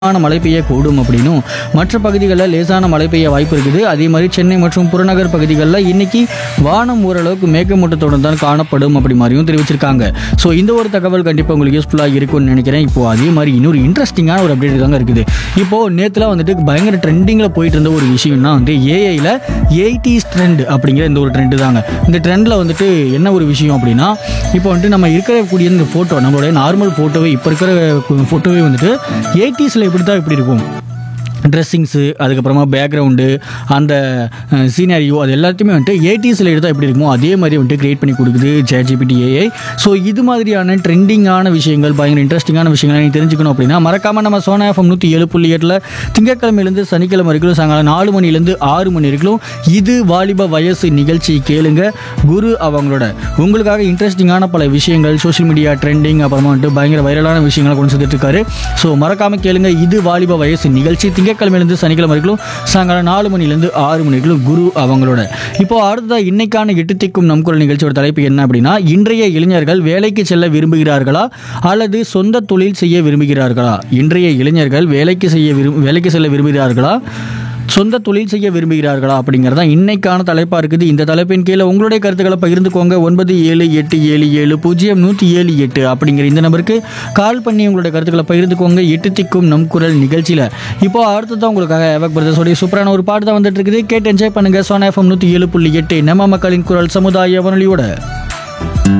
லேசான மழை பெய்யக்கூடும் அப்படின்னும் மற்ற பகுதிகளில் லேசான மழை பெய்ய வாய்ப்பு இருக்குது அதே மாதிரி சென்னை மற்றும் புறநகர் பகுதிகளில் இன்னைக்கு வானம் ஓரளவுக்கு மேகமூட்டத்துடன் தான் காணப்படும் அப்படி மாதிரியும் தெரிவிச்சிருக்காங்க ஸோ இந்த ஒரு தகவல் கண்டிப்பாக உங்களுக்கு யூஸ்ஃபுல்லாக இருக்கும்னு நினைக்கிறேன் இப்போ அதே மாதிரி இன்னொரு இன்ட்ரெஸ்டிங்கான ஒரு அப்டேட் தாங்க இருக்குது இப்போ நேற்றுலாம் வந்துட்டு பயங்கர ட்ரெண்டிங்கில் போயிட்டு இருந்த ஒரு விஷயம்னா வந்து ஏஐயில் எயிட்டிஸ் ட்ரெண்ட் அப்படிங்கிற இந்த ஒரு ட்ரெண்டு தாங்க இந்த ட்ரெண்டில் வந்துட்டு என்ன ஒரு விஷயம் அப்படின்னா இப்போ வந்துட்டு நம்ம இருக்கக்கூடிய இந்த ஃபோட்டோ நம்மளுடைய நார்மல் ஃபோட்டோவே இப்போ இருக்கிற ஃபோட்டோவே வந்துட்டு எயிட்டிஸில் இப்படி தான் இப்படி இருக்கும் ட்ரெஸ்ஸிங்ஸு அதுக்கப்புறமா பேக்ரவுண்டு அந்த சீனரியோ அது எல்லாத்தையுமே வந்துட்டு எயிட்டிஸில் எடுத்தால் எப்படி இருக்குமோ அதே மாதிரி வந்துட்டு கிரியேட் பண்ணி கொடுக்குது ஜேஜிபிடி ஏஐ ஸோ இது மாதிரியான ட்ரெண்டிங்கான விஷயங்கள் பயங்கர இன்ட்ரெஸ்டிங்கான விஷயங்களை நீங்கள் தெரிஞ்சுக்கணும் அப்படின்னா மறக்காமல் நம்ம சோனா எஃப்எம் நூற்றி ஏழு புள்ளி எட்டில் திங்கட்கிழமையிலேருந்து சனிக்கிழமை வரைக்கும் சாயங்காலம் நாலு மணிலேருந்து ஆறு மணி வரைக்கும் இது வாலிப வயசு நிகழ்ச்சி கேளுங்க குரு அவங்களோட உங்களுக்காக இன்ட்ரெஸ்டிங்கான பல விஷயங்கள் சோஷியல் மீடியா ட்ரெண்டிங் அப்புறமா வந்துட்டு பயங்கர வைரலான விஷயங்களை கொண்டு வந்துட்டு இருக்காரு ஸோ மறக்காமல் கேளுங்க இது வாலிப வயசு நிகழ்ச்சி திங்கட்கிழமையிலேருந்து சனிக்கிழமை வரைக்கும் சாயங்காலம் நாலு மணிலேருந்து ஆறு மணி வரைக்கும் குரு அவங்களோட இப்போ அடுத்ததாக இன்னைக்கான எட்டு திக்கும் நம் குரல் நிகழ்ச்சியோட தலைப்பு என்ன அப்படின்னா இன்றைய இளைஞர்கள் வேலைக்கு செல்ல விரும்புகிறார்களா அல்லது சொந்த தொழில் செய்ய விரும்புகிறார்களா இன்றைய இளைஞர்கள் வேலைக்கு செய்ய விரும் வேலைக்கு செல்ல விரும்புகிறார்களா சொந்த தொழில் செய்ய விரும்புகிறார்களா அப்படிங்கிறதா இன்னைக்கான தலைப்பாக இருக்குது இந்த தலைப்பின் கீழே உங்களுடைய கருத்துக்களை பகிர்ந்துக்கோங்க ஒன்பது ஏழு எட்டு ஏழு ஏழு பூஜ்ஜியம் நூற்றி ஏழு எட்டு அப்படிங்கிற இந்த நம்பருக்கு கால் பண்ணி உங்களுடைய கருத்துக்களை பகிர்ந்துக்கோங்க எட்டு திக்கும் நம் குரல் நிகழ்ச்சியில் இப்போ அடுத்ததான் உங்களுக்காக ஏவக் பிரதர்ஸோடைய சூப்பரான ஒரு பாட்டு தான் வந்துட்டு இருக்குது கேட்டு என்ஜாய் பண்ணுங்க சோனா எஃப்எம் நூற்றி ஏழு புள்ளி எட்டு நம்ம மக்களின் குரல் சமுதாய வானொலியோட